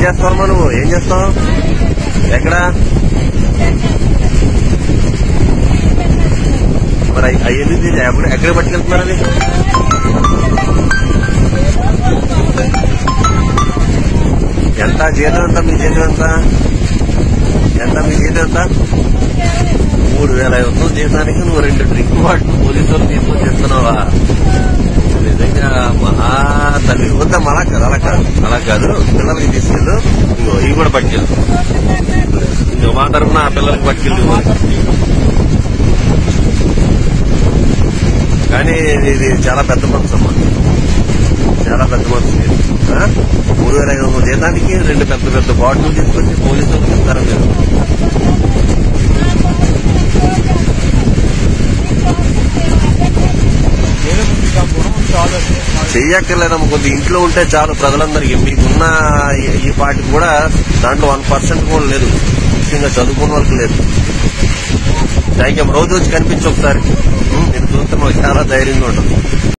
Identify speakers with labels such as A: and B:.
A: చేస్తావమ్మా నువ్వు ఏం చేస్తావు ఎక్కడ మరి అవి- అవి ఎందుకు తీసి- ఎక్కడ ఎక్కడ పట్టుకెళ్తున్నారు అది ఎంత జీతం ఎంత మీ జీతం ఎంత ఎంత మీ జీతం ఎంత మూడు వేల ఐదు వందలు జీతానికి నువ్వు రెండు డ్రింక్ బాటిల్ పోలీసులు తీసుకొని చేస్తున్నావా నిజంగా మహా తల్లి వద్దా అలా కాదు అలా కాదు అలా కాదు పిల్లలకి తీసుకెళ్ళు ఇంకో ఇవి కూడా పట్టుకెళ్ళు ఇంకో మా తరఫున ఆ పిల్లలకి పట్టుకెళ్ళు కానీ ఇది చాలా పెద్ద మనసు అమ్మా చాలా పెద్ద మనసు ఇది. ఆ? మూడు వేల ఐదు వందల జీతానికి రెండు పెద్ద పెద్ద బాటిల్ తీసుకొచ్చి పోలీసులకు ఇస్తారు మీరు
B: ఏదో మీకు ఆ గుణం చాలు అంటే మాకు
A: చెయ్యక్కర్లేదమ్మ కొద్ది ఇంట్లో ఉంటే చాలు ప్రజలందరికీ మీకున్న ఈ- ఈ పార్టీ కూడా దాంట్లో వన్ పర్సెంట్ కూడా లేదు ముఖ్యంగా చదువుకున్న వాళ్ళకి లేదు థ్యాంక్ యూ రోజు వచ్చి కనిపించి ఒకసారి ఉం, నేను చూస్తే మాకు చాలా ధైర్యంగా ఉంటుంది